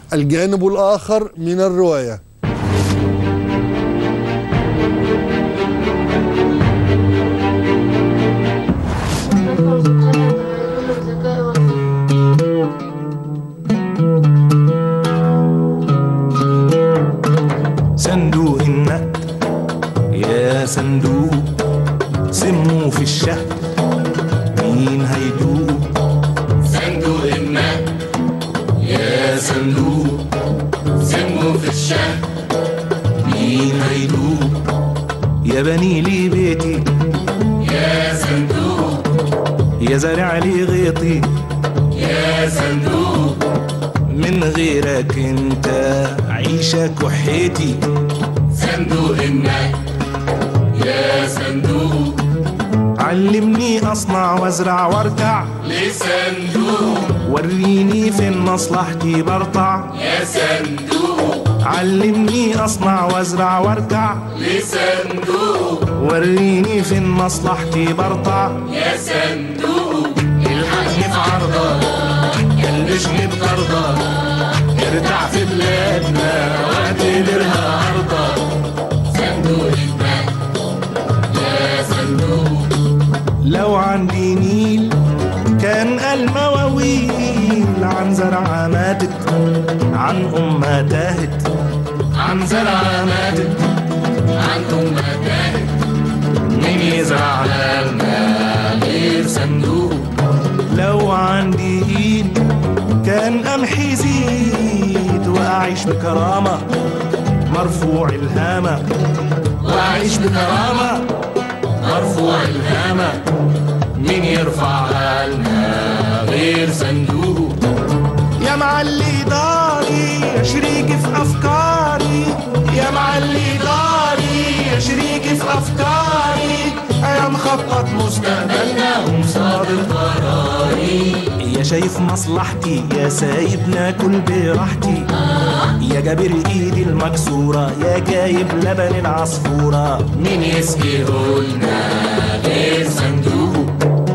الجانب الآخر من الرواية صندوق النقد يا صندوق سمه في الشهد مين هيدوق صندوق النقد يا صندوق سمه في الشهد مين هيدوق يا بني لي بيتي يا صندوق يا زارع لي غيطي يا صندوق من غيرك انت عيشك وحيتي صندوق النقد يا صندوق علمني اصنع وازرع واركع لصندوق وريني فين مصلحتي برطع يا صندوق علمني اصنع وازرع واركع لصندوق وريني فين مصلحتي برطع يا صندوق الحقني في عرضك كلشني بطردك ارتاح في بلادنا واعتبرها ارضك صندوق النقد يا صندوق لو عندي نيل كان المواويل عن زرعة ماتت عن أمها تاهت عن زرعة ماتت عن أمتك مين يزرع لنا غير صندوق لو عندي ايد كان قمحي يزيد واعيش بكرامة مرفوع الهامة واعيش بكرامة مرفوع الهامة مين يرفع لنا غير صندوق يا معلي داري يا شريكي في افكاري يا معلي داري يا شريكي في افكاري يا مخطط مستقبلنا ومصادر قراري يا شايف مصلحتي يا سايب ناكل براحتي يا جابر ايدي المكسورة يا جايب لبن العصفورة مين يسقيهولنا غير صندوق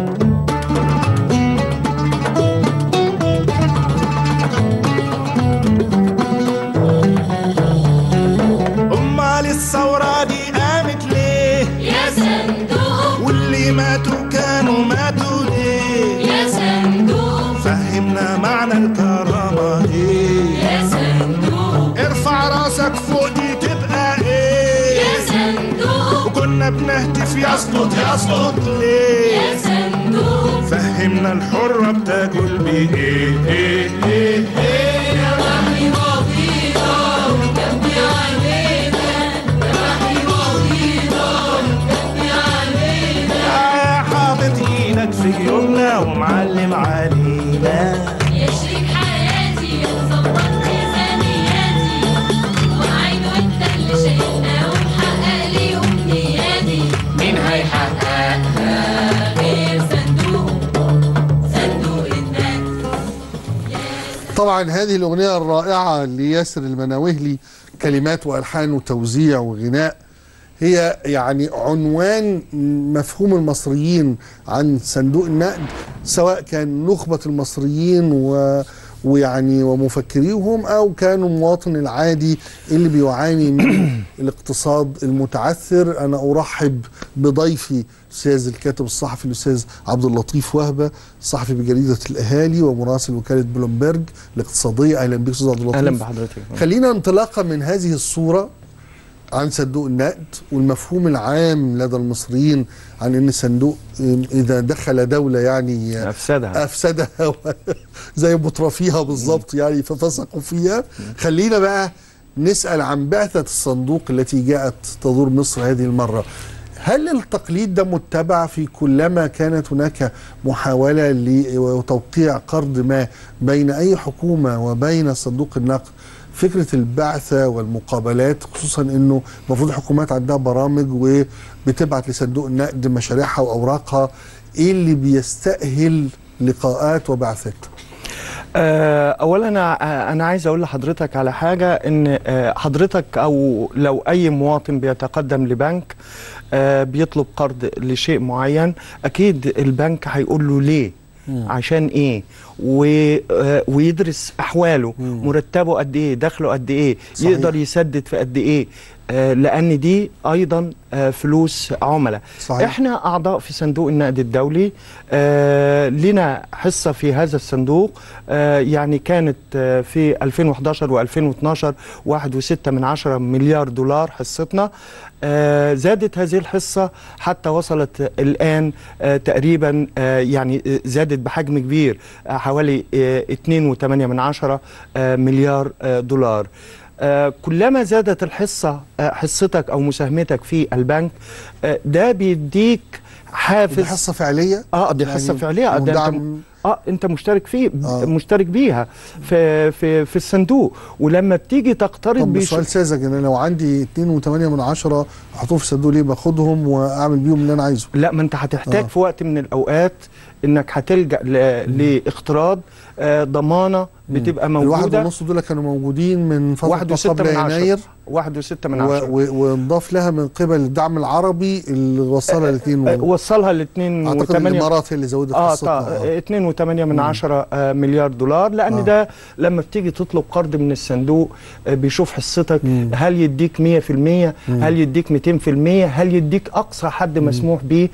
امال الثورة دي قامت ليه يا صندوق واللي ماتوا كانوا ماتوا ليه يا صندوق فهمنا معنى الكرامة ايه يا صندوق ارفع راسك فوق دي تبقى ايه يا صندوق وكنا بنهتف يسقط يسقط ليه يا صندوق فهمنا الحرة بتاكل بايه ايه ايه ايه يا وحي وطيطة جنبي علينا يا وحي وطيطة جنبي علينا يا حاطط ايدك في جيوبنا ومعلم علينا يا شريك حياتي يا مظبط ميزانياتي وعينه انت اللي شايلنا ومحقق لي امنياتي مين هيحققها غير صندوق صندوق الناس طبعا هذه الأغنية الرائعة لياسر المناوهلي كلمات وألحان وتوزيع وغناء هي يعني عنوان مفهوم المصريين عن صندوق النقد سواء كان نخبة المصريين و ويعني ومفكريهم او كانوا المواطن العادي اللي بيعاني من الاقتصاد المتعثر انا ارحب بضيفي الاستاذ الكاتب الصحفي الاستاذ عبد اللطيف وهبه صحفي بجريده الاهالي ومراسل وكاله بلومبرج الاقتصاديه اهلا بك استاذ عبد اللطيف اهلا بحضرتك خلينا انطلاقا من هذه الصورة عن صندوق النقد والمفهوم العام لدى المصريين عن ان الصندوق اذا دخل دولة يعني افسدها افسدها زي بطرفيها بالظبط يعني ففسقوا فيها خلينا بقى نسأل عن بعثة الصندوق التي جاءت تزور مصر هذه المرة هل التقليد ده متبع في كلما كانت هناك محاولة لتوقيع قرض ما بين أي حكومة وبين صندوق النقد فكرة البعثة والمقابلات خصوصا أنه المفروض الحكومات عندها برامج وبتبعت لصندوق النقد مشاريعها وأوراقها إيه اللي بيستأهل لقاءات وبعثات آه، اولا انا انا عايز اقول لحضرتك على حاجه ان آه، حضرتك او لو اي مواطن بيتقدم لبنك آه، بيطلب قرض لشيء معين اكيد البنك هيقول له ليه عشان ايه و... آه، ويدرس احواله مرتبه قد ايه دخله قد ايه صحيح. يقدر يسدد في قد ايه آه، لان دي ايضا آه، فلوس عملاء صحيح. احنا اعضاء في صندوق النقد الدولي آه، لنا حصه في هذا الصندوق آه، يعني كانت آه، في 2011 و2012 1.6 من عشرة مليار دولار حصتنا آه، زادت هذه الحصه حتى وصلت الان آه، تقريبا آه، يعني آه، زادت بحجم كبير آه، حوالي آه، 2.8 من عشرة آه، مليار آه، دولار آه، كلما زادت الحصة آه، حصتك أو مساهمتك في البنك آه، ده بيديك دي حافز حصه فعليه اه دي حصه يعني فعليه ده انت مدعم- اه انت مشترك فيه آه. آه. مشترك بيها في في في الصندوق ولما بتيجي تقترض طب بيش- سؤال ساذج ان أنا لو عندي 2.8 من عشرة احطهم في صندوق ليه باخدهم واعمل بيهم اللي انا عايزه لا ما انت هتحتاج آه. آه. في وقت من الاوقات انك هتلجا ل- لاقتراض آه ضمانه بتبقى الواحد موجوده ونص دول كانوا موجودين من فتره واحد ما وستة قبل من عشرة يناير واحد وستة من و- عشرة و- وانضاف لها من قبل الدعم العربي اللي وصلها ل 2 آه، وصلها ل 2 اعتقد و8 الامارات هي اللي زودت اه حصتها طا 2 و8 من عشرة آه مليار دولار لان آه. آه. ده لما بتيجي تطلب قرض من الصندوق آه بيشوف حصتك مم. هل يديك 100% هل يديك 200% هل يديك اقصى حد مسموح بيه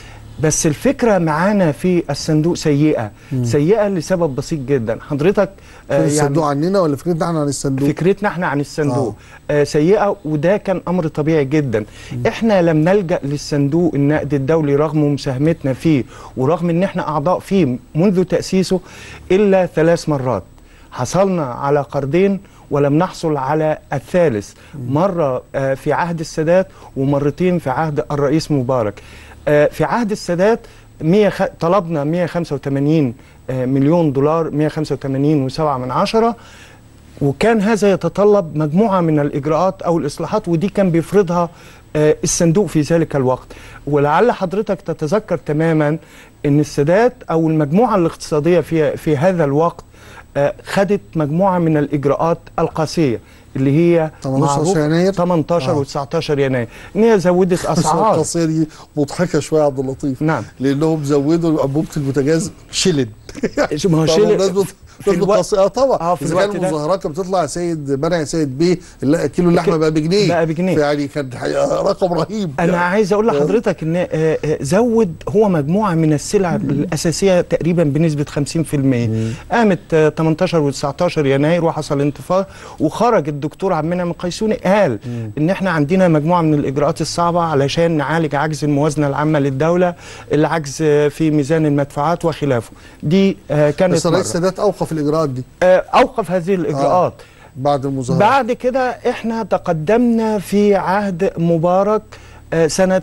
بس الفكره معانا في الصندوق سيئه سيئه لسبب بسيط جدا حضرتك آه الصندوق عننا ولا فكرتنا احنا عن الصندوق فكرتنا احنا عن الصندوق آه. سيئه وده كان امر طبيعي جدا احنا لم نلجا للصندوق النقد الدولي رغم مساهمتنا فيه ورغم ان احنا اعضاء فيه منذ تاسيسه الا ثلاث مرات حصلنا على قرضين ولم نحصل على الثالث مرة آه، في عهد السادات ومرتين في عهد الرئيس مبارك آه، في عهد السادات 100 خ- طلبنا 185 آه، مليون دولار 185 و7 من عشرة وكان هذا يتطلب مجموعة من الإجراءات أو الإصلاحات ودي كان بيفرضها آه، الصندوق في ذلك الوقت ولعل حضرتك تتذكر تماما أن السادات أو المجموعة الاقتصادية في, في هذا الوقت آه، خدت مجموعة من الإجراءات القاسية اللي هي 18 معروف- يناير؟ 18 آه. و19 يناير ان هي زودت اسعار القصية دي مضحكة شوية يا عبد اللطيف نعم. لأنهم زودوا أنبوبة البوتاجاز شلد ما هو شلد بمناسبة في في الوقت- القصية طبعا آه، في إذا الوقت كان ده. المظاهرات كانت بتطلع يا سيد منع يا سيد بيه الل- كيلو اللحمة بقى بجنيه بقى بجنيه. يعني كان حقيقة رقم رهيب انا عايز اقول لحضرتك ان آه، آه، زود هو مجموعه من السلع الاساسيه تقريبا بنسبه 50% قامت آه، 18 و19 يناير وحصل انتفاضه وخرج الدكتور عبد المنعم القيسوني قال ان احنا عندنا مجموعه من الاجراءات الصعبه علشان نعالج عجز الموازنه العامه للدوله العجز آه، في ميزان المدفوعات وخلافه دي آه، كانت بس الرئيس مرة. السادات أوقف الإجراءات دي آه، اوقف هذه الاجراءات بعد المظاهرات بعد كده احنا تقدمنا في عهد مبارك آه، سنة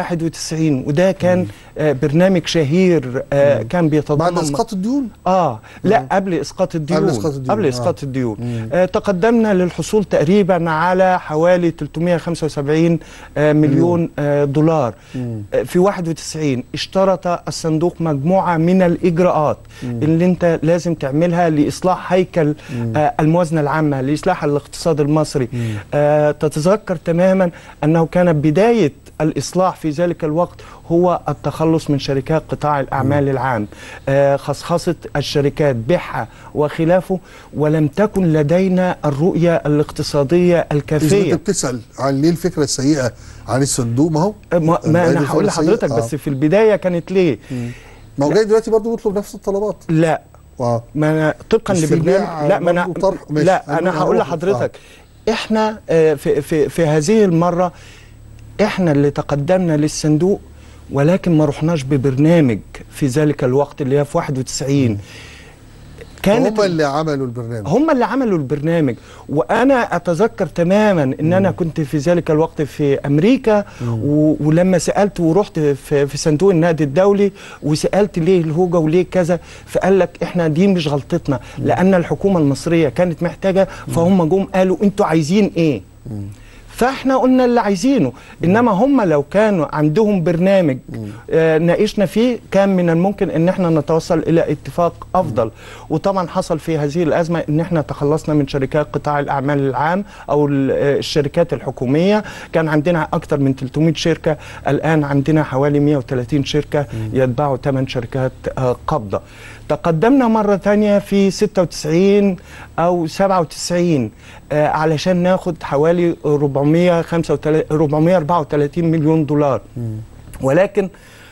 91 وده كان آه، برنامج شهير آه، كان بيتضمن بعد إسقاط الديون اه لا قبل اسقاط الديون قبل إسقاط الديون، قبل آه. اسقاط الديون آه تقدمنا للحصول تقريبا على حوالي 375 آه مليون آه دولار آه في 91 اشترط الصندوق مجموعه من الاجراءات اللي انت لازم تعملها لاصلاح هيكل آه الموازنه العامه لاصلاح الاقتصاد المصري آه تتذكر تماما انه كانت بدايه الاصلاح في ذلك الوقت هو التخلص من شركات قطاع الاعمال العام آه، خصخصه الشركات بيعها وخلافه ولم تكن لدينا الرؤيه الاقتصاديه إذا الكافيه أنت بتسأل عن ليه الفكرة السيئة عن الصندوق ما هو آه، ما, هذه ما انا الفكرة هقول السيئة. لحضرتك آه. بس في البدايه كانت ليه ما هو جاي دلوقتي برضه بيطلب نفس الطلبات لا اه ما أنا طبقا مش في لبرنامج البيع لا ما انا برضه طرح؟ ماشي. لا هنروح- انا هقول هنروح. لحضرتك احنا آه، في في في هذه المره احنا اللي تقدمنا للصندوق ولكن ما رحناش ببرنامج في ذلك الوقت اللي هي في 91 كانت هم اللي عملوا البرنامج هم اللي عملوا البرنامج وانا اتذكر تماما ان انا كنت في ذلك الوقت في امريكا و... ولما سالت ورحت في... في صندوق النقد الدولي وسالت ليه الهوجه وليه كذا فقال لك احنا دي مش غلطتنا لان الحكومه المصريه كانت محتاجه فهم جم قالوا انتوا عايزين ايه فاحنا قلنا اللي عايزينه انما هم لو كانوا عندهم برنامج آه ناقشنا فيه كان من الممكن ان احنا نتوصل الى اتفاق افضل وطبعا حصل في هذه الازمه ان احنا تخلصنا من شركات قطاع الاعمال العام او ال- آه، الشركات الحكوميه كان عندنا اكثر من 300 شركه الان عندنا حوالي 130 شركه يتبعوا ثمان شركات آه، قابضه تقدمنا مرة ثانية في 96 أو 97 آه علشان ناخد حوالي 435 434 مليون دولار ولكن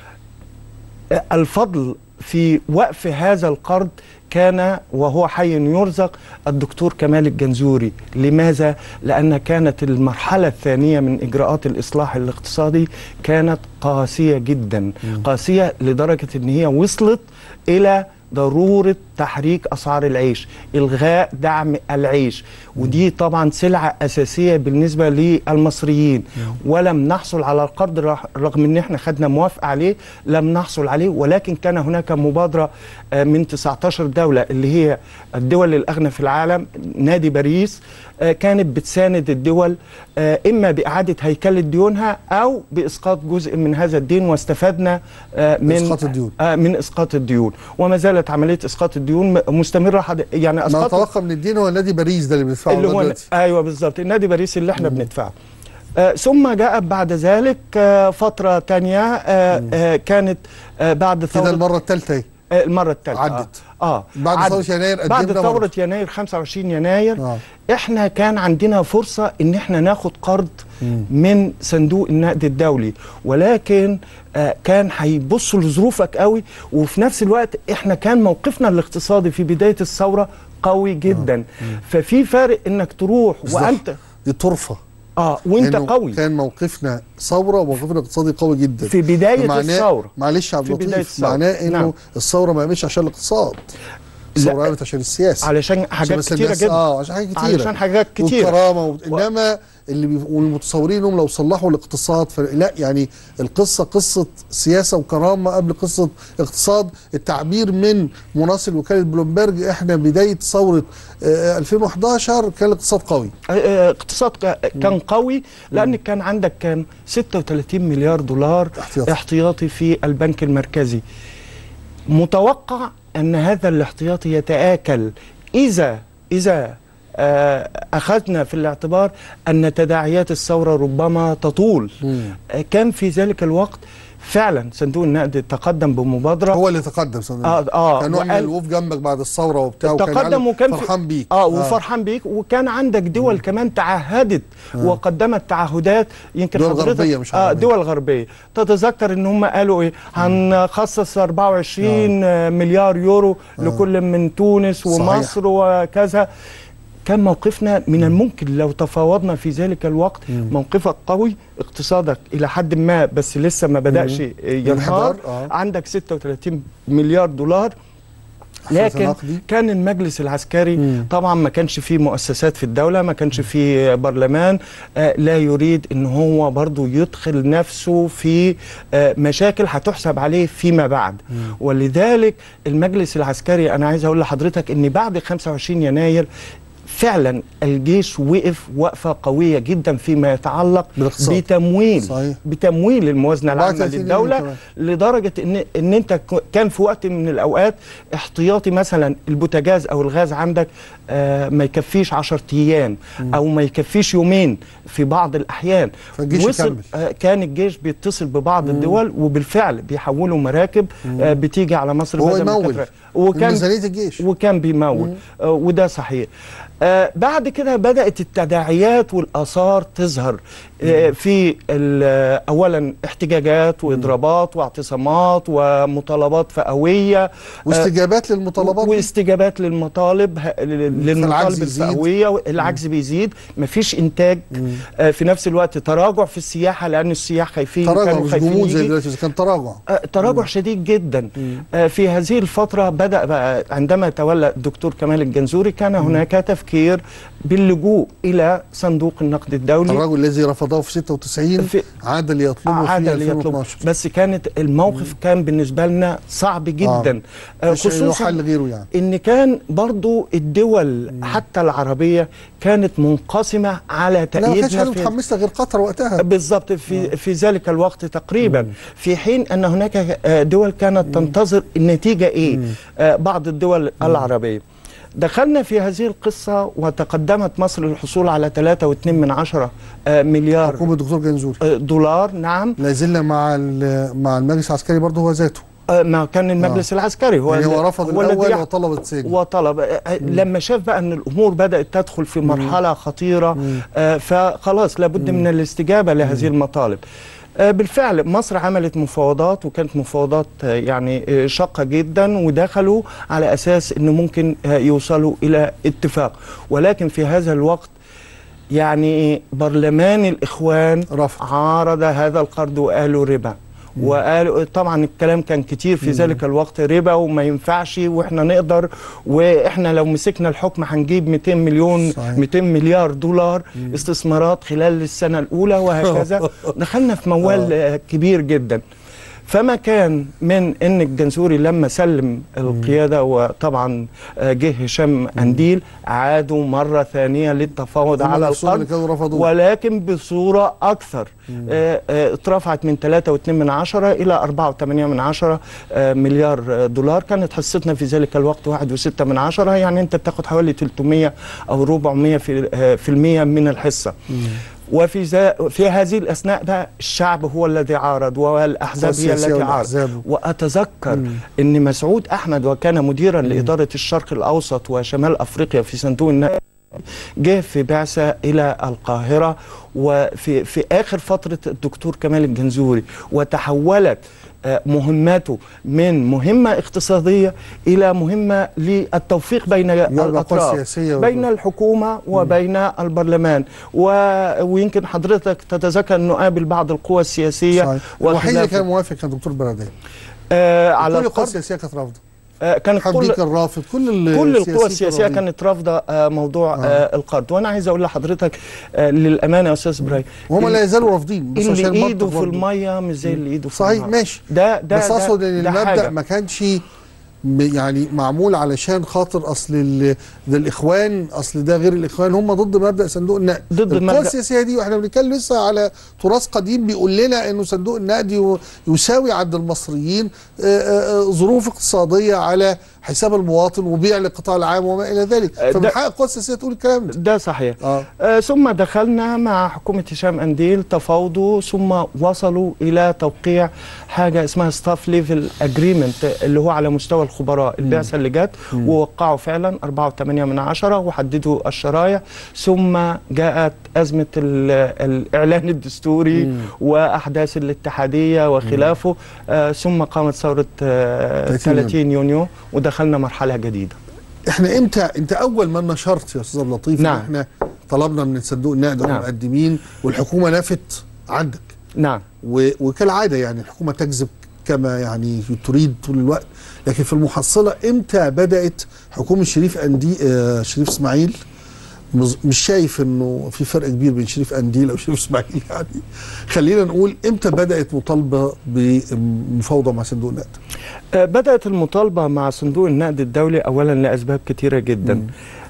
آه، الفضل في وقف هذا القرض كان وهو حي يرزق الدكتور كمال الجنزوري لماذا؟ لأن كانت المرحلة الثانية من إجراءات الإصلاح الاقتصادي كانت قاسية جدا قاسية لدرجة أن هي وصلت إلى ضرورة تحريك أسعار العيش إلغاء دعم العيش ودي طبعا سلعة أساسية بالنسبة للمصريين ولم نحصل على القرض رغ- رغم أن احنا خدنا موافقة عليه لم نحصل عليه ولكن كان هناك مبادرة آه، من 19 دولة اللي هي الدول الأغنى في العالم نادي باريس آه، كانت بتساند الدول آه، إما بإعادة هيكلة ديونها أو بإسقاط جزء من هذا الدين واستفدنا آه، من إسقاط الديون. آه، من اسقاط الديون وما زالت عمليه اسقاط الديون م- مستمره حد يعني ما اسقاط نتوقع من الدين هو نادي باريس ده اللي بيدفعه اللي هو دلوقتي ايوه بالظبط النادي باريس اللي احنا بندفعه آه ثم جاءت بعد ذلك آه فتره تانية آه آه كانت آه بعد كده ثوره المره الثالثه اهي آه المره الثالثه عدت. اه, آه بعد عدت. ثورة يناير بعد قدمنا ثوره برضه. يناير 25 يناير آه. احنا كان عندنا فرصه ان احنا ناخد قرض من صندوق النقد الدولي ولكن آه كان هيبصوا لظروفك قوي وفي نفس الوقت احنا كان موقفنا الاقتصادي في بدايه الثوره قوي جدا ففي فرق انك تروح بس وانت دي طرفه اه وانت لأنه قوي كان موقفنا ثوره وموقفنا الاقتصادي قوي جدا في بداية فمعناه- الثورة. معلش يا عبد في بداية اللطيف الثورة. معناه انه نعم. الثوره ما قامتش عشان الاقتصاد الثوره قامت عشان السياسه علشان عشان حاجات بس كتيره الناس- جدا اه عشان حاجات كتيره علشان حاجات كتيره والكرامه و... انما اللي بي... والمتصورين انهم لو صلحوا الاقتصاد ف... لا يعني القصه قصه سياسه وكرامه قبل قصه اقتصاد التعبير من مراسل وكاله بلومبرج احنا بدايه ثوره آه 2011 كان الاقتصاد قوي آه، آه، اقتصاد ك- كان قوي لان كان عندك كان 36 مليار دولار احتياطي. احتياطي في البنك المركزي متوقع ان هذا الاحتياطي يتآكل اذا اذا آه، اخذنا في الاعتبار ان تداعيات الثوره ربما تطول آه، كان في ذلك الوقت فعلا صندوق النقد تقدم بمبادره هو اللي تقدم صدقني. آه، آه، كان نوع من وقال- الوقوف جنبك بعد الثوره وبتاع وكان تقدم عالم وكان في- فرحان بيك اه وفرحان بيك وكان عندك دول كمان تعهدت وقدمت تعهدات يمكن دول حضرتك غربية مش اه عربية. دول غربيه تتذكر ان هم قالوا ايه هنخصص 24 مليار يورو لكل من تونس صحيح. ومصر وكذا كان موقفنا من الممكن لو تفاوضنا في ذلك الوقت موقفك قوي اقتصادك الى حد ما بس لسه ما بداش ينهار انحدار، آه. عندك 36 مليار دولار لكن نقدي. كان المجلس العسكري مم. طبعا ما كانش فيه مؤسسات في الدولة ما كانش فيه برلمان آه لا يريد ان هو برضو يدخل نفسه في آه مشاكل هتحسب عليه فيما بعد ولذلك المجلس العسكري انا عايز اقول لحضرتك ان بعد 25 يناير فعلا الجيش وقف وقفة قوية جدا فيما يتعلق بالاقتصاد. بتمويل صحيح. بتمويل الموازنة العامة 34 للدولة كمان. لدرجه ان ان انت ك- كان في وقت من الاوقات احتياطي مثلا البوتاجاز او الغاز عندك آه ما يكفيش 10 ايام او ما يكفيش يومين في بعض الاحيان فالجيش وصل يكمل. آه كان الجيش بيتصل ببعض الدول وبالفعل بيحولوا مراكب آه بتيجي على مصر وهو بدل ما يمول كانت- من وكان ميزانيه الجيش وكان بيمول آه وده صحيح آه بعد كده بدأت التداعيات والآثار تظهر آه في ال- آه، أولا احتجاجات وإضرابات واعتصامات ومطالبات فئوية آه، واستجابات للمطالبات دي. واستجابات للمطالب ه- لل- للمطالب يزيد. الفئويه العجز بيزيد مفيش انتاج آه في نفس الوقت تراجع في السياحه لان السياح خايفين تراجع كانوا مش خايفين جمود زي يجي. دلوقتي بس كان تراجع آه، تراجع شديد جدا آه، في هذه الفترة بدأ بقى عندما تولى الدكتور كمال الجنزوري كان هناك تفكير التفكير باللجوء الى صندوق النقد الدولي الرجل الذي رفضه في 96 في- عاد ليطلبه في عاد ليطلب 2012 بس كانت الموقف كان بالنسبه لنا صعب جدا آه. مش له خصوصا حل غيره يعني ان كان برضو الدول حتى العربيه كانت منقسمه على لا ما كانش تأييدنا حد في متحمسه غير قطر وقتها بالضبط في في ذلك الوقت تقريبا في حين ان هناك آه، دول كانت تنتظر النتيجه ايه آه، بعض الدول العربيه دخلنا في هذه القصة وتقدمت مصر للحصول على 3.2 من عشرة آه، مليار حكومه الدكتور جنزوري آه، دولار نعم لا زلنا مع ال- مع المجلس العسكري برضه هو ذاته آه، ما كان المجلس العسكري هو يعني هو ال- رفض هو الذي الاول يح- وطلب السجن وطلب آه، آه، لما شاف بقى ان الامور بدات تدخل في مرحله خطيره آه، فخلاص لابد من الاستجابه لهذه المطالب آه، بالفعل مصر عملت مفاوضات وكانت مفاوضات آه، يعني آه، شاقه جدا ودخلوا على اساس انه ممكن آه، يوصلوا الى اتفاق ولكن في هذا الوقت يعني برلمان الاخوان رفض. عارض هذا القرض وقالوا ربا وقالوا طبعا الكلام كان كتير في ذلك الوقت ربا وما ينفعش واحنا نقدر واحنا لو مسكنا الحكم هنجيب 200 مليون صحيح. 200 مليار دولار استثمارات خلال السنه الاولى وهكذا دخلنا في موال آه، كبير جدا فما كان من ان الجنزوري لما سلم القياده وطبعا آه، جه هشام انديل عادوا مره ثانيه للتفاوض هم على نفسهم اللي القرض كانوا رفضوه. ولكن بصوره اكثر آه، آه، اترفعت من 3.2 من عشرة الى 4.8 من عشرة آه، مليار آه، دولار كانت حصتنا في ذلك الوقت 1.6 من عشرة يعني انت بتاخد حوالي 300 او 400 في آه، في المية من الحصه وفي ذا في هذه الاثناء بقى الشعب هو الذي عارض والاحزاب هي والسياسية التي والأحزاب. عارض واتذكر ان مسعود احمد وكان مديرا لاداره الشرق الاوسط وشمال افريقيا في صندوق النقد جه في بعثة إلى القاهرة وفي في آخر فترة الدكتور كمال الجنزوري وتحولت آه، مهمته من مهمة اقتصادية إلى مهمة للتوفيق بين القوى الأطراف السياسية وال- بين الحكومة وبين البرلمان و... ويمكن حضرتك تتذكر أنه قابل بعض القوى السياسية صحيح. الوحيد اللي وخلافه. كان موافق كان دكتور بردان آه على كل القوى القرض السياسيه كانت رافضه آه كانت حمدي كل كان رافض كل ال- كل القوى السياسيين السياسيه رافضين. كانت رافضه آه، موضوع آه. القرض وانا عايز اقول لحضرتك آه، للامانه يا استاذ ابراهيم وهم اللي- لا يزالوا رافضين بس عشان اللي ايده منطق في برضه. الميه مش زي اللي ايده في صحيح النار. ماشي ده ده بس ده- اقصد ان ده المبدا حاجة. ما كانش م- يعني معمول علشان خاطر اصل ال- ده الاخوان اصل ده غير الاخوان هم ضد مبدا صندوق النقد ضد القوى المبدأ. السياسيه دي واحنا بنتكلم لسه على تراث قديم بيقول لنا انه صندوق النقد يو- يساوي عند المصريين آه، آه، آه، ظروف اقتصاديه على حساب المواطن وبيع للقطاع العام وما الى ذلك آه، ده- فمن حق القوى السياسيه تقول الكلام ده ده صحيح اه آه ثم دخلنا مع حكومة هشام أنديل تفاوضوا ثم وصلوا إلى توقيع حاجة اسمها ستاف ليفل اجريمنت اللي هو على مستوى الخبراء البعثة اللي جت ووقعوا فعلا 4.8 من عشرة وحددوا الشرايح ثم جاءت أزمة ال- الإعلان الدستوري وأحداث الاتحادية وخلافه آه ثم قامت ثورة آه 30 يونيو. 30 يونيو ودخلنا مرحلة جديدة احنا امتى انت اول ما نشرت يا استاذ عبد اللطيف إن نعم. احنا طلبنا من صندوق النقد نعم. والمقدمين والحكومه نفت عندك نعم و- وكالعاده يعني الحكومه تكذب كما يعني تريد طول الوقت لكن في المحصله امتى بدات حكومه شريف اندي آه شريف اسماعيل مز- مش شايف انه في فرق كبير بين شريف انديل او شريف اسماعيل يعني خلينا نقول امتى بدات مطالبه بمفاوضه مع صندوق النقد آه، بدأت المطالبة مع صندوق النقد الدولي أولا لأسباب كثيرة جدا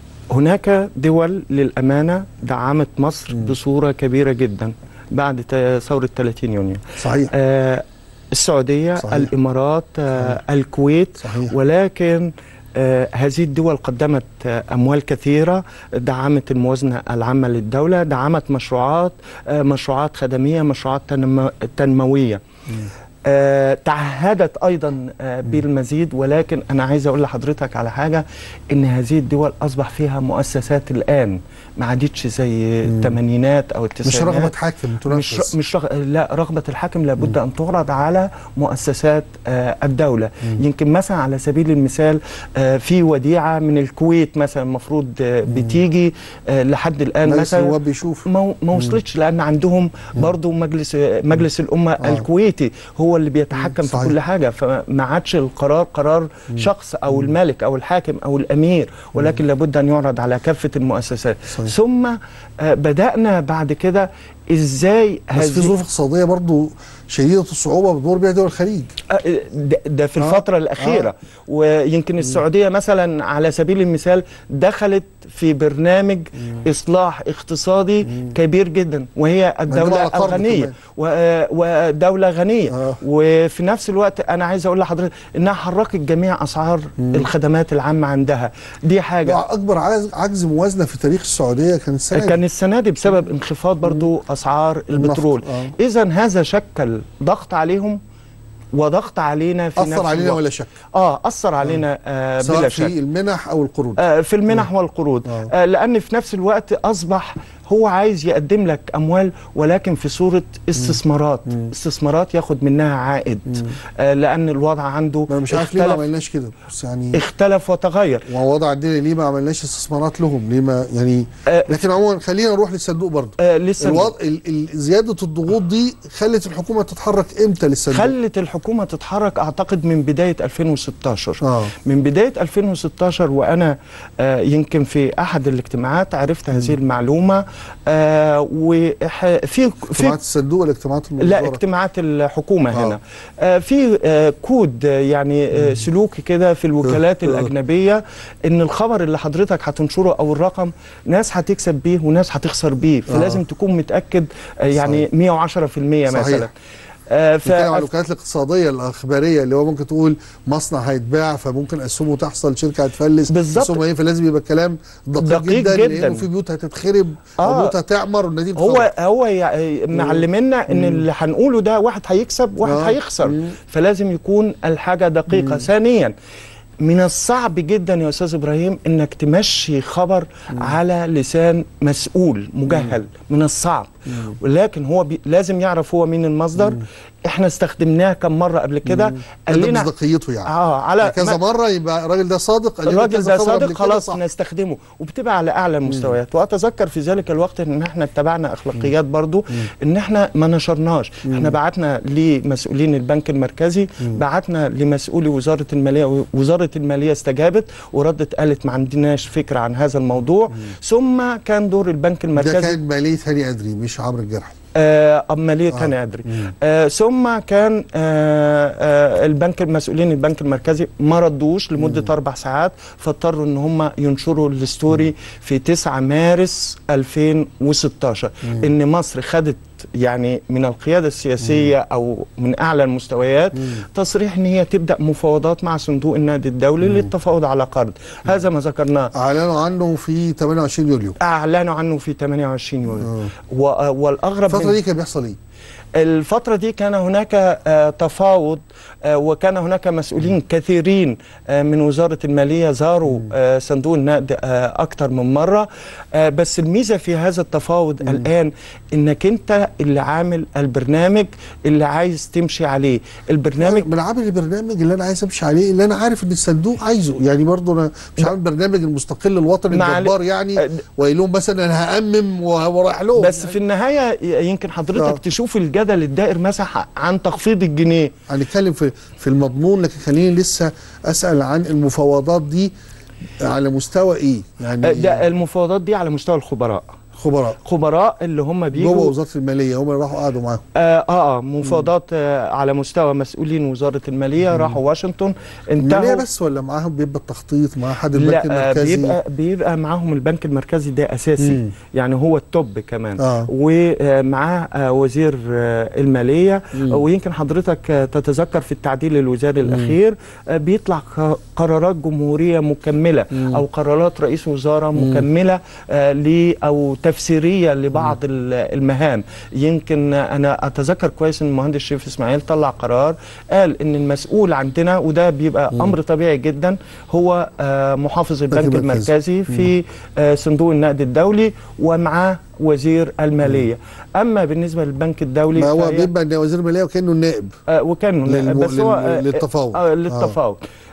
هناك دول للأمانة دعمت مصر بصورة كبيرة جدا بعد ت- ثورة 30 يونيو صحيح آه، السعودية صحيح. الإمارات آه، الكويت صحيح. ولكن آه، هذه الدول قدمت آه، أموال كثيرة دعمت الموازنة العامة للدولة دعمت مشروعات آه، مشروعات خدمية مشروعات تنم- تنموية آه، تعهدت ايضا آه، بالمزيد ولكن انا عايز اقول لحضرتك على حاجه ان هذه الدول اصبح فيها مؤسسات الان ما عادتش زي الثمانينات او مش التسعينات رغبه حاكم مش تنفذ مش رغ... لا رغبه الحاكم لابد ان تعرض على مؤسسات آه الدوله يمكن مثلا على سبيل المثال آه في وديعه من الكويت مثلا المفروض آه بتيجي آه لحد الان مجلس مثلا النواب بيشوف ما ما وصلتش لان عندهم برضو مجلس مجلس الامه آه. الكويتي هو هو اللي بيتحكم في صحيح. كل حاجه فما عادش القرار قرار شخص او الملك او الحاكم او الامير ولكن لابد ان يعرض على كافه المؤسسات صحيح. ثم آه، بدانا بعد كده ازاي بس في ظروف اقتصاديه برضو شديده الصعوبه بتمر بها دول الخليج آه، ده- ده في آه. الفترة الأخيرة آه. ويمكن السعودية مثلا على سبيل المثال دخلت في برنامج إصلاح اقتصادي كبير جدا وهي الدولة على قرض الغنية كمان. و- ودولة غنية آه. وفي نفس الوقت أنا عايز أقول لحضرتك إنها حركت جميع أسعار الخدمات العامة عندها دي حاجة اكبر عجز, عجز موازنه في تاريخ السعوديه كان السنه دي. كان السنة دي بسبب انخفاض برضو أسعار البترول آه. إذا هذا شكل ضغط عليهم وضغط علينا في نفس اثر علينا الوقت. ولا شك اه اثر علينا آه سواء بلا في شك المنح او القروض آه في المنح والقروض آه. آه لان في نفس الوقت اصبح هو عايز يقدم لك اموال ولكن في صوره استثمارات استثمارات ياخد منها عائد آه لان الوضع عنده ما انا مش عارف ليه ما اختلف, عملناش كده بس يعني اختلف وتغير ووضع الدنيا ليه ما عملناش استثمارات لهم ليه ما يعني آه. لكن عموما خلينا نروح للصندوق برضه آه لسه الوضع ال ال زياده الضغوط دي خلت الحكومه تتحرك امتى للصندوق خلت الحكومه تتحرك اعتقد من بدايه 2016 آه. من بدايه 2016 وانا آه يمكن في احد الاجتماعات عرفت هذه المعلومه آه وفي في اجتماعات الصندوق ولا اجتماعات لا المنظره اجتماعات الحكومه آه. هنا آه في آه كود آه، يعني آه سلوكي كده في الوكالات آه. الاجنبيه ان الخبر اللي حضرتك هتنشره او الرقم ناس هتكسب بيه وناس هتخسر بيه فلازم تكون متاكد آه يعني 110% مثلا صحيح. آه ف... بنتكلم على الوكالات الاقتصاديه الاخباريه اللي هو ممكن تقول مصنع هيتباع فممكن اسهمه تحصل شركه هتفلس بالظبط. اسهمه ايه فلازم يبقى الكلام دقيق, دقيق جدا, جداً. لانه في بيوت هتتخرب او آه. بيوت هتعمر والنتيجه هو هو يع- معلمنا ان اللي هنقوله ده واحد هيكسب واحد آه. هيخسر مم. فلازم يكون الحاجه دقيقه ثانيا من الصعب جدا يا استاذ ابراهيم انك تمشي خبر على لسان مسؤول مجهل من الصعب ولكن هو بي لازم يعرف هو مين المصدر احنا استخدمناه كم مره قبل كده قال ده لنا مصداقيته يعني اه على كذا ما- مره يبقى الراجل ده صادق قال لنا الراجل كذا ده خبر قبل صادق كده خلاص صح. نستخدمه وبتبقى على اعلى المستويات واتذكر في ذلك الوقت ان احنا اتبعنا اخلاقيات برضو ان احنا ما نشرناش احنا بعتنا لمسؤولين البنك المركزي بعتنا لمسؤولي وزاره الماليه وزاره الماليه استجابت وردت قالت ما عندناش فكره عن هذا الموضوع ثم كان دور البنك ده المركزي كان ماليه هاني ادري مش عمرو الجرح آه عمليه آه. تاني ادري آه ثم كان آه آه البنك المسؤولين البنك المركزي ما ردوش لمده اربع ساعات فاضطروا ان هم ينشروا الستوري في 9 مارس 2016 ان مصر خدت يعني من القياده السياسيه او من اعلى المستويات تصريح ان هي تبدا مفاوضات مع صندوق النقد الدولي للتفاوض على قرض هذا ما ذكرناه اعلنوا عنه في 28 يوليو اعلنوا عنه في 28 يوليو و- والاغرب الفتره من- دي كان بيحصل ايه؟ الفترة دي كان هناك آه، تفاوض آه، وكان هناك مسؤولين كثيرين آه، من وزارة المالية زاروا آه، صندوق النقد آه، أكثر من مرة آه، بس الميزة في هذا التفاوض الآن إنك أنت اللي عامل البرنامج اللي عايز تمشي عليه البرنامج من عامل البرنامج اللي انا عايز امشي عليه اللي انا عارف ان الصندوق عايزه يعني برضه انا مش عامل برنامج المستقل الوطني معل- الجبار يعني آه، وقايل لهم مثلا انا هامم ورايح لهم بس في النهاية يمكن حضرتك آه. تشوف الجدل الدائر مسح عن تخفيض الجنيه هنتكلم في في المضمون لكن خليني لسه اسال عن المفاوضات دي على مستوى ايه؟ آه، يعني ده المفاوضات دي على مستوى الخبراء خبراء خبراء اللي هم بيجوا جوه وزاره الماليه هم اللي راحوا قعدوا معاهم اه اه مفاوضات آه على مستوى مسؤولين وزاره الماليه راحوا واشنطن الماليه انتهوا بس ولا معاهم بيبقى التخطيط مع حد البنك لا آه المركزي بيبقى بيبقى معاهم البنك المركزي ده اساسي مم. يعني هو التوب كمان آه. ومعاه آه وزير آه الماليه ويمكن حضرتك آه تتذكر في التعديل الوزاري الاخير آه بيطلع ق- قرارات جمهوريه مكمله او قرارات رئيس وزاره مكمله آه ل او تفسيريه لبعض ال- المهام يمكن انا اتذكر كويس ان المهندس شريف اسماعيل طلع قرار قال ان المسؤول عندنا وده بيبقى امر طبيعي جدا هو آه محافظ البنك المركزي. المركزي في آه صندوق النقد الدولي ومعاه وزير الماليه اما بالنسبه للبنك الدولي ما هو فهي- بيبقى ان وزير الماليه وكانه النائب آه وكان للم- بس هو لل- آه للتفاوض. آه للتفاوض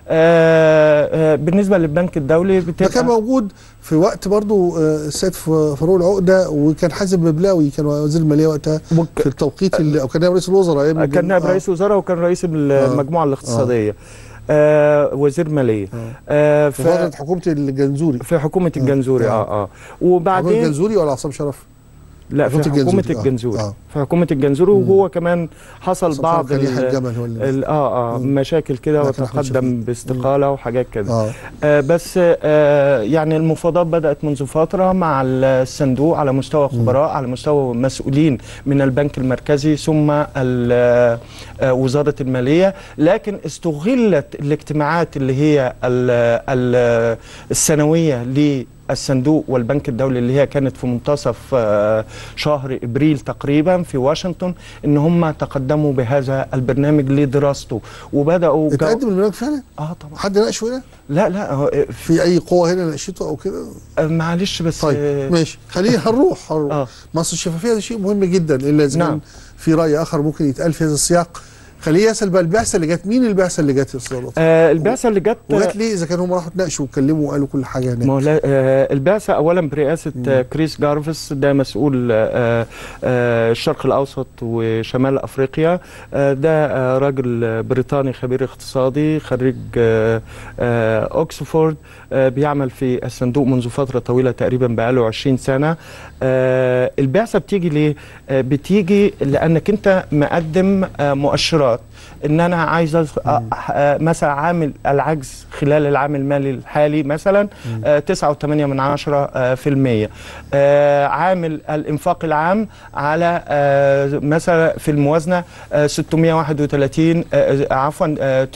آه، آه، بالنسبه للبنك الدولي ده بتبقى كان موجود في وقت برضو آه، السيد ف- فاروق العقده وكان حازم ببلاوي كان وزير الماليه وقتها وك- في التوقيت اللي او كان نائب رئيس الوزراء أيام كان نائب آه. رئيس وزراء وكان رئيس المجموعه الاقتصاديه آه وزير ماليه آه في ف- فتره حكومه الجنزوري في حكومه الجنزوري اه اه حكومه وبعدين الجنزوري ولا عصام شرف؟ لا في حكومة حكومه الجنزوري، آه، الجنزوري آه. في حكومه الجنزوري وهو كمان حصل عصام بعض شرف كان يحيى ال- الجمل هو اللي ال- اه اه مشاكل كده لكن أحمد وتقدم شفيق. باستقاله وحاجات كده اه آه بس آه يعني المفاوضات بدأت منذ فترة مع الصندوق على مستوى خبراء على مستوى مسؤولين من البنك المركزي ثم ال- آه وزارة المالية لكن استغلت الاجتماعات اللي هي ال ال السنوية للصندوق والبنك الدولي اللي هي كانت في منتصف آه، شهر ابريل تقريبا في واشنطن ان هم تقدموا بهذا البرنامج لدراسته وبداوا جو- اتقدم البرنامج فعلا؟ اه طبعا حد ناقشه هنا؟ لا لا هو في اي قوه هنا ناقشته او كده؟ آه، معلش بس طيب آه، ماشي خلينا هنروح هنروح آه. مصر الشفافيه ده شيء مهم جدا الا اذا نعم. كان في راي اخر ممكن يتقال في هذا السياق خليه يسال بقى البعثه اللي جت مين البعثه اللي جت يا استاذ لطفي؟ آه البعثه اللي جت وجت ليه اذا كانوا هم راحوا اتناقشوا واتكلموا وقالوا كل حاجه هناك ما هو لا- آه البعثه اولا برئاسه آه كريس جارفيس ده مسؤول آه آه الشرق الاوسط وشمال افريقيا آه ده آه راجل بريطاني خبير اقتصادي خريج آه آه اوكسفورد آه بيعمل في الصندوق منذ فتره طويله تقريبا بقاله 20 سنه آه البعثه بتيجي ليه؟ آه بتيجي لانك انت مقدم آه مؤشرات ان انا عايز أز- آه آه مثلا عامل العجز خلال العام المالي الحالي مثلا آه 9.8 من عشرة آه في المية آه عامل الانفاق العام على آه مثلا في الموازنة آه 631 آه عفوا آه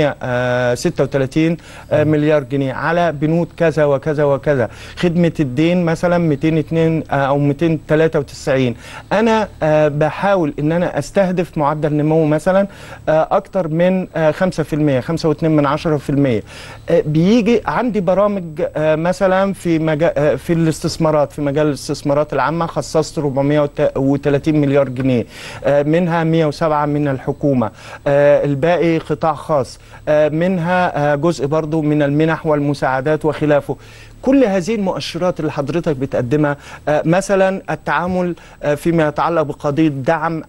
936 آه مليار جنيه على بنود كذا وكذا وكذا خدمة الدين مثلا 202 آه او 293 انا آه بحاول ان انا استهدف معدل نمو مثلا آه اكتر من آه 5% 5.2 من 10% آه بيجي عندي برامج آه مثلا في مجال آه في الاستثمارات في مجال الاستثمارات العامة خصصت 430 مليار جنيه آه منها 107 من الحكومة آه الباقي قطاع خاص آه منها آه جزء برضو من المنح والمساعدات وخلافه كل هذه المؤشرات اللي حضرتك بتقدمها آه، مثلا التعامل آه، فيما يتعلق بقضيه دعم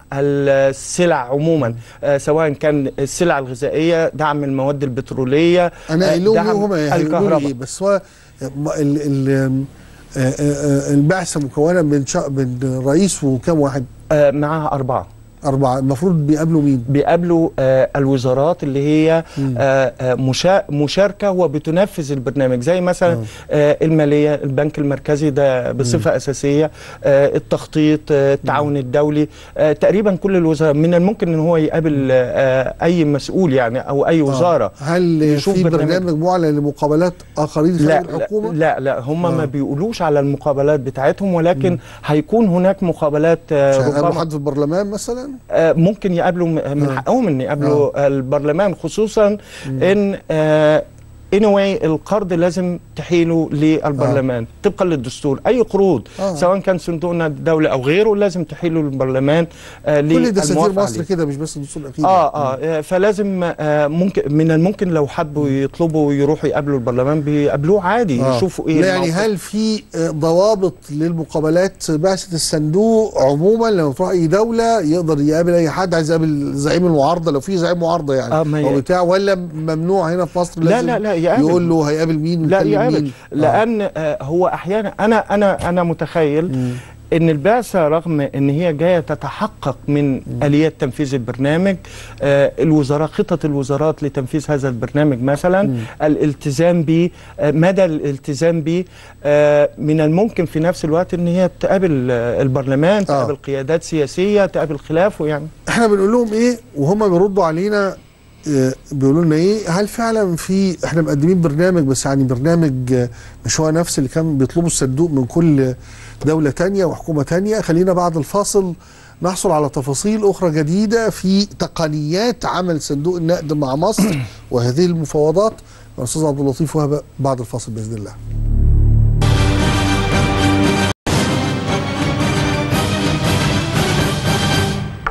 السلع عموما آه، سواء كان السلع الغذائيه دعم المواد البتروليه انا آه، قايل لهم دعم ايه هم هيقولوا لي الكهرباء ايه بس هو م- ال ال آه، آه، آه، البعثه مكونه من شا... من رئيس وكم واحد آه، معاها اربعه اربعه المفروض بيقابلوا مين؟ بيقابلوا آه، الوزارات اللي هي آه، آه، مشا- مشاركه وبتنفذ البرنامج زي مثلا آه، الماليه البنك المركزي ده بصفه اساسيه آه، التخطيط آه، التعاون الدولي آه، تقريبا كل الوزارات من الممكن ان هو يقابل آه، اي مسؤول يعني او اي وزاره آه. هل يشوف في برنامج- برنامج معلن لمقابلات اخرين لا خارج الحكومه؟ لا لا هم آه. ما بيقولوش على المقابلات بتاعتهم ولكن هيكون هناك مقابلات آه، مش هيقابلوا ربما حد في البرلمان مثلا؟ آه، ممكن يقابلوا م- من آه. حقهم ان يقابلوا البرلمان خصوصا ان آه anyway القرض لازم تحيله للبرلمان طبقا للدستور اي قروض آه. سواء كان صندوق النقد الدولي او غيره لازم تحيله للبرلمان آه كل دساتير للموافقة مصر عليه. كده مش بس الدستور الاخير اه اه آه، فلازم آه ممكن من الممكن لو حبوا يطلبوا يروحوا يقابلوا البرلمان بيقابلوه عادي آه. يشوفوا ايه لا يعني الموقف. هل في آه، ضوابط للمقابلات بعثة الصندوق عموما لما تروح اي دولة يقدر يقابل اي حد عايز يقابل زعيم المعارضة لو في زعيم معارضة يعني آه، ما او ي- بتاع ولا ممنوع هنا في مصر لا لازم لا لا يقابل يقول له هيقابل مين لا ويكلم يقابل مين لان آه هو احيانا انا انا انا متخيل ان البعثه رغم ان هي جايه تتحقق من اليات تنفيذ البرنامج آه الوزراء خطط الوزارات لتنفيذ هذا البرنامج مثلا الالتزام به آه مدى الالتزام به آه من الممكن في نفس الوقت ان هي تقابل آه البرلمان تقابل قيادات سياسيه تقابل خلافه يعني احنا بنقول لهم ايه وهم بيردوا علينا آه، بيقولوا لنا ايه هل فعلا في احنا مقدمين برنامج بس يعني برنامج آه، مش هو نفس اللي كان بيطلبه الصندوق من كل دولة تانية وحكومة تانية خلينا بعد الفاصل نحصل على تفاصيل أخرى جديدة في تقنيات عمل صندوق النقد مع مصر وهذه المفاوضات الأستاذ عبد اللطيف وهبة بعد الفاصل بإذن الله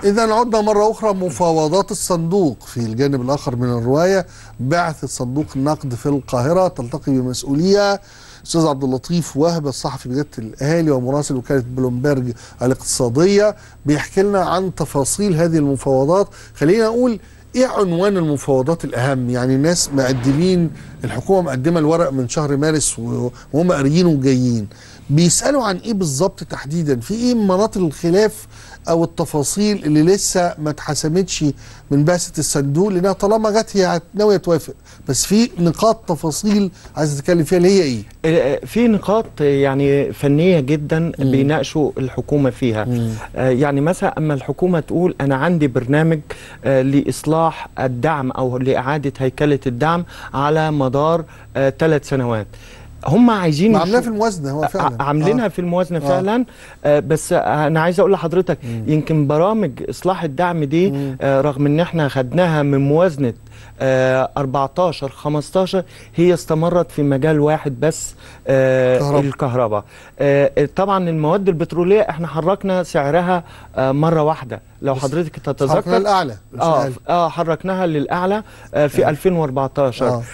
إذا عدنا مرة أخرى مفاوضات الصندوق في الجانب الآخر من الرواية بعثة صندوق النقد في القاهرة تلتقي بمسؤوليها أستاذ عبد اللطيف وهب الصحفي بجد الأهالي ومراسل وكالة بلومبرج الاقتصادية بيحكي لنا عن تفاصيل هذه المفاوضات خلينا أقول ايه عنوان المفاوضات الاهم يعني الناس مقدمين الحكومه مقدمه الورق من شهر مارس و- وهم قاريينه وجايين بيسالوا عن ايه بالظبط تحديدا في ايه مناطق الخلاف او التفاصيل اللي لسه ما اتحسمتش من بعثه الصندوق لانها طالما جت هي ناويه توافق بس في نقاط تفاصيل عايز تتكلم فيها اللي هي ايه آه، في نقاط آه، يعني فنيه جدا بيناقشوا الحكومه فيها آه، يعني مثلا اما الحكومه تقول انا عندي برنامج آه، لاصلاح الدعم او لاعاده هيكله الدعم على مدار ثلاث سنوات هم عايزين ما عاملاه يشوف- في الموازنه هو فعلا ع- عاملينها آه. في الموازنه آه. فعلا آه بس آه انا عايز اقول لحضرتك يمكن برامج اصلاح الدعم دي آه رغم ان احنا خدناها من موازنه آه 14 15 هي استمرت في مجال واحد بس آه كهرباء. الكهرباء آه طبعا المواد البتروليه احنا حركنا سعرها آه مره واحده لو حضرتك حركنا تتذكر الاعلى مش اه أقل. اه حركناها للاعلى آه في 2014 آه.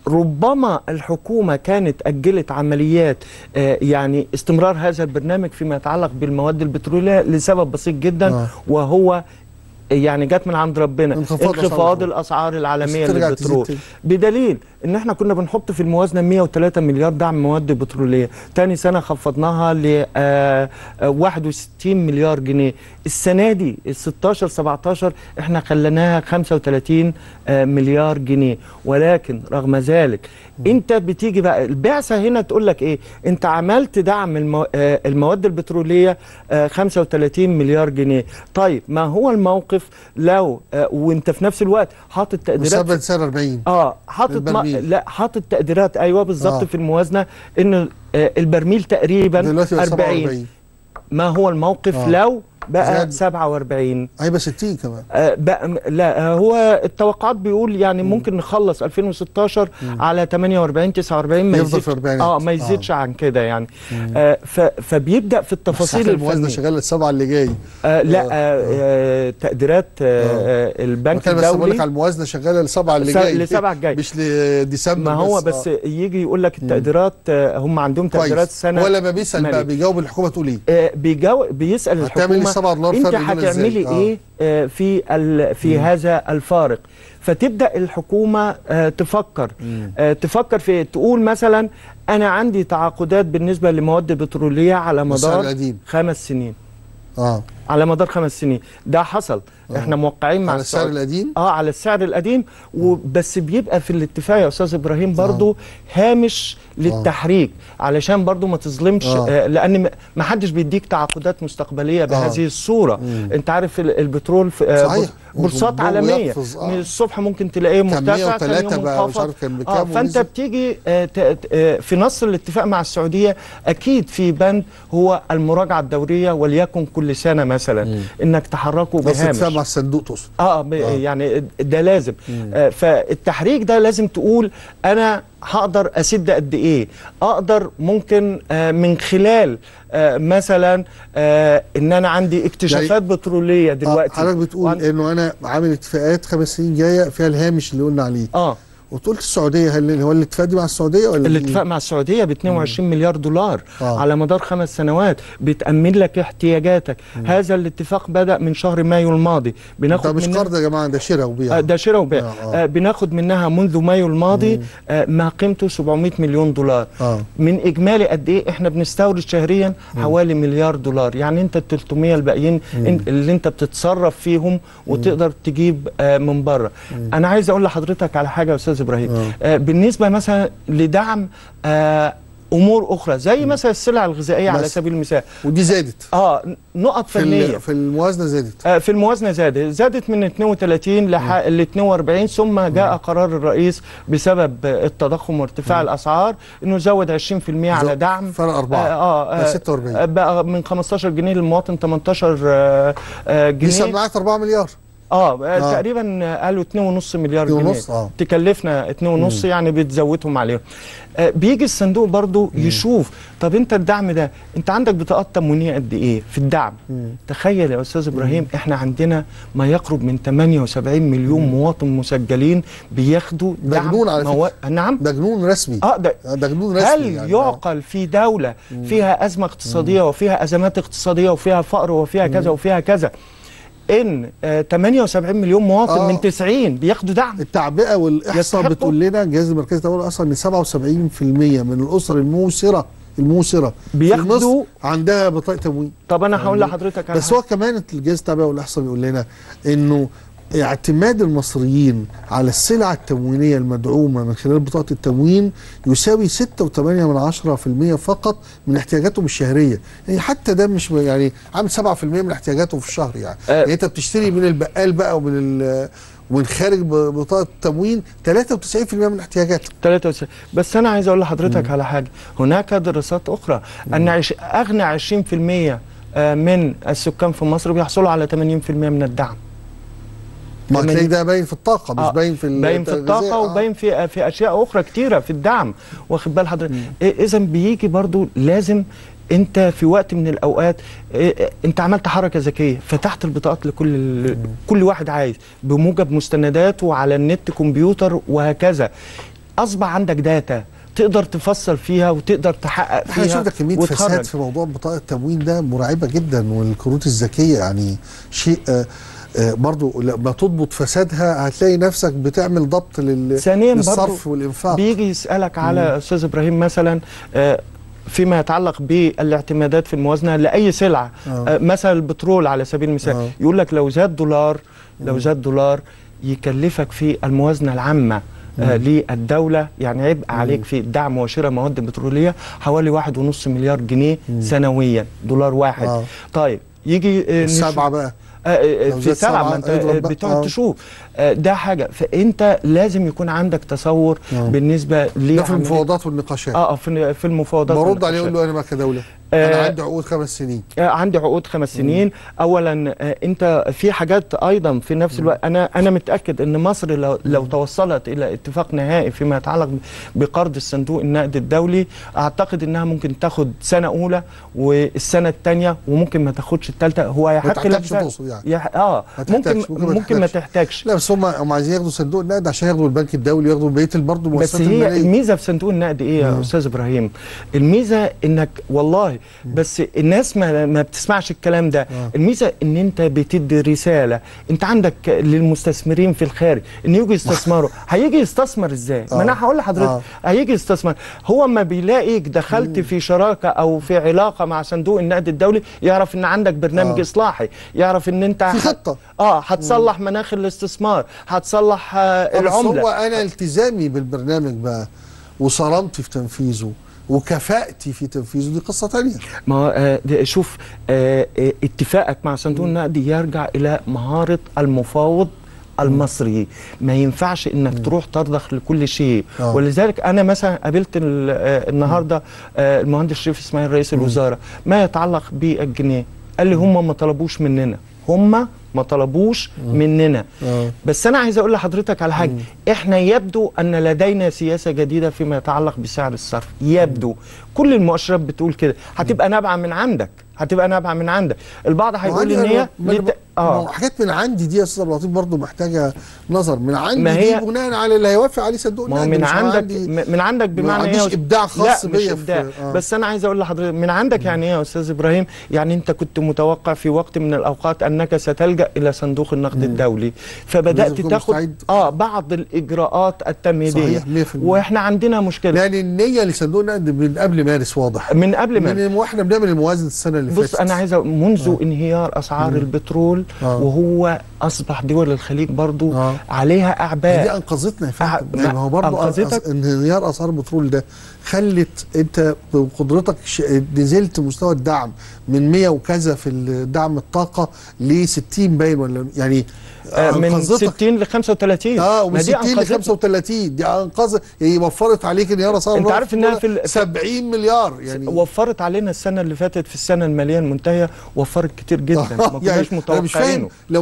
ربما الحكومة كانت أجلت عمليات آه، يعني استمرار هذا البرنامج فيما يتعلق بالمواد البترولية لسبب بسيط جدا آه. وهو يعني جت من عند ربنا انخفاض أسعار انخفاض البترول. الاسعار العالميه بس ترجع للبترول تزيد بدليل ان احنا كنا بنحط في الموازنه 103 مليار دعم مواد بتروليه تاني سنه خفضناها ل آه، آه، 61 مليار جنيه السنه دي ال 16 17 احنا خليناها 35 آه، مليار جنيه ولكن رغم ذلك انت بتيجي بقى البعثه هنا تقول لك ايه انت عملت دعم المو... آه، المواد البتروليه آه، 35 مليار جنيه طيب ما هو الموقف لو آه، وانت في نفس الوقت حاطط تقديرات مثبت سعر 40 اه حاطط ما للبرميل. لا حاطط تقديرات ايوه بالظبط آه. في الموازنه ان آه، البرميل تقريبا دلوقتي بقى 40 47 ما هو الموقف آه. لو بقى زاد. 47 هيبقى 60 كمان آه، بقى م- لا آه، هو التوقعات بيقول يعني ممكن نخلص 2016 على 48 49 ما يفضل يزيدش في الأربعينات. اه ما يزيدش عن كده يعني آه ف- فبيبدا في بس التفاصيل احنا الموازنه الفنيه شغاله السبعه اللي جاي آه لا آه آه تقديرات آه آه البنك كان بس بقول لك الدولي على الموازنه شغاله السبعه اللي س- جاي لسبعة الجاي. مش لديسمبر ما هو بس آه. يجي يقول لك التقديرات آه، هم عندهم تقديرات كويس سنه هو لما بيسال بقى مالي. بيجاوب الحكومه تقول ايه آه، بيجاو بيسال هتعملي الحكومه السبعة دولار انت فرق دول إزاي؟ هتعملي آه. ايه آه، في ال في هذا الفارق فتبدا الحكومه آه، تفكر آه، تفكر في تقول مثلا انا عندي تعاقدات بالنسبه لمواد بتروليه على بالسعر مدار القديم. خمس سنين اه على مدار خمس سنين ده حصل احنا موقعين مع على السعر السعودية. القديم اه على السعر القديم وبس بيبقى في الاتفاق يا استاذ ابراهيم برضو هامش للتحريك علشان برضو ما تظلمش آه. آه لان م- ما حدش بيديك تعاقدات مستقبليه بهذه الصوره انت عارف ال- البترول في آه صحيح. بورصات والجو عالميه يقفز، آه. من الصبح ممكن تلاقيه كان مرتفع تاني 103 يوم بقى مش منخفض عارف كان بكام اه فانت ونزل. بتيجي آه ت- ت- آه في نص الاتفاق مع السعوديه اكيد في بند هو المراجعه الدوريه وليكن كل سنه مثلا انك تحركه بس بهامش اتفاق مع الصندوق تقصد اه, ب- يعني ده لازم آه فالتحريك ده لازم تقول انا هقدر اسد قد ايه اقدر ممكن آه من خلال آه مثلا آه ان انا عندي اكتشافات بتروليه آه دلوقتي حضرتك بتقول وأنا- انه انا عامل اتفاقات خمس سنين جايه فيها الهامش اللي قلنا عليه اه وتقول السعوديه هل هو الاتفاق دي مع السعوديه ولا الاتفاق مع السعوديه ب 22 مليار دولار آه. على مدار خمس سنوات بتامن لك احتياجاتك هذا الاتفاق بدا من شهر مايو الماضي ده بناخد مش منها- قرض يا جماعه ده شراء وبيع آه، ده شراء وبيع آه، آه. آه بناخد منها منذ مايو الماضي آه ما قيمته 700 مليون دولار آه. من اجمالي قد ايه احنا بنستورد شهريا حوالي مليار دولار يعني انت ال 300 الباقيين إن- اللي انت بتتصرف فيهم وتقدر تجيب آه من بره انا عايز اقول لحضرتك على حاجه يا استاذ ابراهيم آه بالنسبه مثلا لدعم آه امور اخرى زي مثلا السلع الغذائيه على بس. سبيل المثال ودي زادت اه نقط في فنيه ال- في الموازنه زادت آه، في الموازنه زادت زادت من 32 لح- ل 42 ثم جاء قرار الرئيس بسبب آه، التضخم وارتفاع الاسعار انه زود 20% على زو- دعم فرق أربعة. اه, بقى 46. آه بقى من 15 جنيه للمواطن 18 آه، آه، دي جنيه سماعات 4 مليار اه, آه. آه. تقريبا قالوا 2.5 مليار اتنين جنيه ونص، آه. تكلفنا 2.5 يعني بتزودهم عليهم آه بيجي الصندوق برضو يشوف طب انت الدعم ده انت عندك بطاقات تموينيه قد ايه في الدعم تخيل يا استاذ ابراهيم احنا عندنا ما يقرب من 78 مليون مواطن مسجلين بياخدوا ده دعم جنون على موا... نعم ده جنون رسمي اه ده ده جنون رسمي هل يعني. يعقل في دولة فيها أزمة اقتصادية وفيها أزمات اقتصادية وفيها فقر وفيها كذا وفيها كذا إن آه 78 مليون مواطن آه. من 90 بياخدوا دعم التعبئه والاحصاء يستحقوا. بتقول لنا الجهاز المركزي للتموين اصلا ان 77% من الاسر الموسره الموسره في بياخدوا- مصر عندها بطاقه تموين طب أنا هقول لحضرتك على بس حاجة. هو كمان الجهاز التعبئه والاحصاء بيقول لنا انه اعتماد المصريين على السلع التموينيه المدعومه من خلال بطاقه التموين يساوي 6.8 من 10% فقط من احتياجاتهم الشهريه يعني حتى ده مش يعني عامل 7% من احتياجاتهم في الشهر يعني, آه. يعني انت بتشتري من البقال بقى ومن ال- ومن خارج ب- بطاقه التموين 93% من احتياجاتك 93 بس أنا عايز أقول لحضرتك على حاجة هناك دراسات أخرى أن عش... أغنى 20% آه، من السكان في مصر بيحصلوا على 80% من الدعم ما تمانين- هتلاقي ده باين في الطاقه مش آه، باين في ال- باين في التغذية. الطاقه آه. وباين في في اشياء اخرى كتيره في الدعم واخد بال حضرتك اذا بيجي برضو لازم انت في وقت من الاوقات إيه، إيه، انت عملت حركه ذكيه فتحت البطاقات لكل كل واحد عايز بموجب مستنداته على النت كمبيوتر وهكذا اصبح عندك داتا تقدر تفصل فيها وتقدر تحقق احنا فيها شفنا كميه وتخرج. فساد في موضوع بطاقه التموين ده مرعبه جدا والكروت الذكيه يعني شيء آه آه برضو لما تضبط فسادها هتلاقي نفسك بتعمل ضبط لل... ثانيا للصرف برضو والانفاق بيجي يسألك على أستاذ إبراهيم مثلا آه، فيما يتعلق بالاعتمادات في الموازنة لأي سلعة آه. آه، مثلا البترول على سبيل المثال آه. يقول لك لو زاد دولار لو زاد دولار يكلفك في الموازنة العامة آه للدولة يعني عبء عليك في دعم وشراء مواد بترولية حوالي واحد ونص مليار جنيه سنويا دولار واحد آه. طيب يجي آه، نشوف- السبعه بقى آه، آه، لو في زاد سبعة سبعة ما انت اضرب بقى. بتقعد آه. تشوف آه، ده حاجة فانت لازم يكون عندك تصور آه. بالنسبة ل ده في المفاوضات والنقاشات اه في في المفاوضات برد عليه والنقاشات. اقول له انا ما كدوله آه. انا عندي عقود خمس سنين آه، عندي عقود خمس سنين اولا آه، انت في حاجات ايضا في نفس الوقت انا انا متاكد ان مصر لو, لو توصلت الى اتفاق نهائي فيما يتعلق بقرض الصندوق النقد الدولي اعتقد انها ممكن تاخد سنه اولى والسنه الثانيه وممكن ما تاخدش الثالثه هو يحق تحتاجش لك- تقصد يعني. يح... اه ما تحتاجش، ممكن ممكن ما ممكن ما تحتاجش. تحتاجش لا بس هم هم عايزين ياخدوا صندوق النقد عشان ياخدوا البنك الدولي ياخدوا بقيه برضه بس المؤسسات هي الماليه الميزه في صندوق النقد ايه يا استاذ ابراهيم الميزه انك والله بس الناس ما ما بتسمعش الكلام ده الميزه ان انت بتدي رساله انت عندك للمستثمرين في الخارج ان يجوا يستثمروا هيجي يستثمر ازاي ما انا آه. هقول لحضرتك آه. هيجي يستثمر هو ما بيلاقيك دخلت في شراكه او في علاقه مع صندوق النقد الدولي يعرف ان عندك برنامج آه. اصلاحي يعرف ان انت في هت- خطة. اه هتصلح مناخ الاستثمار هتصلح آه آه، بس العمله هو انا التزامي بالبرنامج بقى وصرامتي في تنفيذه وكفاءتي في تنفيذه دي قصه تانية ما هو آه، ده- شوف آه، آه، اتفاقك مع صندوق النقد يرجع الى مهاره المفاوض المصري ما ينفعش انك تروح ترضخ لكل شيء آه. ولذلك انا مثلا قابلت ال- آه، النهارده آه، المهندس شريف اسماعيل رئيس الوزاره ما يتعلق بالجنيه قال لي هم ما طلبوش مننا هم ما طلبوش مننا آه. بس انا عايز اقول لحضرتك على حاجه احنا يبدو ان لدينا سياسه جديده فيما يتعلق بسعر الصرف يبدو كل المؤشرات بتقول كده هتبقى نابعه من عندك هتبقى نابعه من عندك البعض هيقول ان هي ما لت... اه اه حاجات من عندي دي يا استاذ عبد اللطيف برضه محتاجه نظر من عندي ما هي- دي بناء على اللي هيوافق عليه صندوق ما هو النقد من مش عندك عندي- م- من عندك ما بمعنى عنديش ايه يا أستاذ- إبداع خاص لا بيا مش في- ابداع آه. بس انا عايز اقول لحضرتك من عندك يعني ايه يا استاذ ابراهيم يعني انت كنت متوقع في وقت من الاوقات انك ستلجا الى صندوق النقد الدولي لازم فبدات تكون تاخد مستعد. اه بعض الاجراءات التمهيديه صحيح، 100%. واحنا عندنا مشكله يعني النية لصندوق النقد من قبل مارس واضح من قبل ما من واحنا بنعمل الموازنة السنة اللي فاتت بص انا عايز أقول منذ انهيار اسعار البترول آه. وهو اصبح دول الخليج برضو آه. عليها دي اعباء انقذتنا يا أع- فندم يعني ما هو برضه أنقذتك؟ أص- انهيار اسعار البترول ده خلت انت بقدرتك ش- نزلت مستوى الدعم من 100 وكذا في الدعم الطاقه ل 60 باين ولا يعني آه، من أنقذتك. 60 ل 35 اه ما ومن دي 60 ل أنقذتنا. 35 دي انقذ هي وفرت عليك انهيار اسعار أنت الرأس عارف إنها في ال- 70 مليار يعني وفرت علينا السنه اللي فاتت في السنه الماليه المنتهيه وفرت كتير جدا ما يعني كناش انا مش فاهم متوقعينه لو ما كانش حصل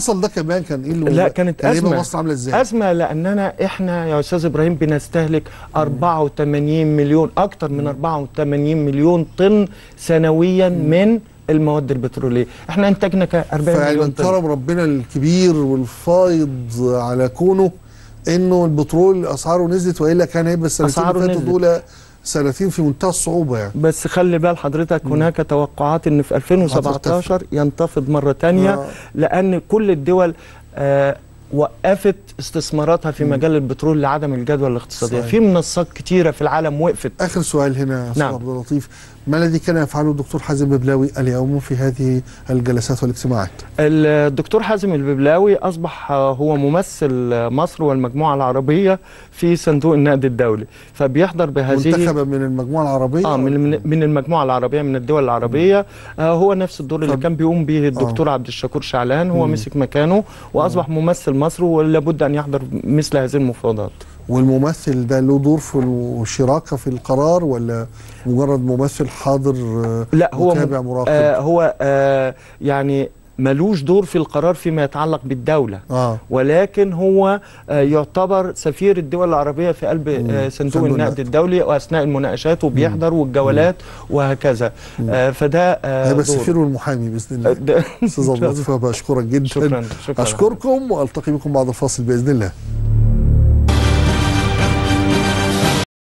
حصل ده كمان كان ايه اللي لا كانت كان يبقى ازمه مصر عامله ازاي؟ ازمه لاننا احنا يا استاذ ابراهيم بنستهلك 84 مليون اكتر من 84 مليون طن سنويا من المواد البتروليه احنا انتجنا ك 40 فيعني مليون من طن كرم ربنا الكبير والفايض على كونه انه البترول اسعاره نزلت والا كان هيبقى السنتين أسعاره اللي فاتوا نزلت. دول سنتين في منتهى الصعوبه يعني بس خلي بال حضرتك هناك توقعات ان في 2017 ينتفض مره تانية آه. لان كل الدول آه وقفت استثماراتها في مجال البترول لعدم الجدوى الاقتصاديه صحيح. في منصات كتيره في العالم وقفت اخر سؤال هنا يا استاذ نعم. عبد اللطيف ما الذي كان يفعله الدكتور حازم ببلاوي اليوم في هذه الجلسات والاجتماعات؟ الدكتور حازم الببلاوي اصبح هو ممثل مصر والمجموعه العربيه في صندوق النقد الدولي فبيحضر بهذه منتخبا من المجموعه العربيه اه من من- من المجموعه العربيه من الدول العربيه آه هو نفس الدور اللي طب- كان بيقوم به الدكتور عبد الشكور شعلان هو مسك مكانه واصبح ممثل مصر ولابد ان يحضر مثل هذه المفاوضات والممثل ده له دور في الشراكه في القرار ولا مجرد ممثل حاضر آه، لا هو متابع مراقب آه هو آه يعني ملوش دور في القرار فيما يتعلق بالدوله اه ولكن هو آه، يعتبر سفير الدول العربية في قلب آه، صندوق صندوق النقد الدولي وأثناء المناقشات وبيحضر والجولات وهكذا آه، فده آه، هيبقى دور. السفير والمحامي باذن آه، الله ده- استاذ عبد اللطيف بشكرك جدا شكرا شكرا اشكركم والتقي بكم بعد الفاصل باذن الله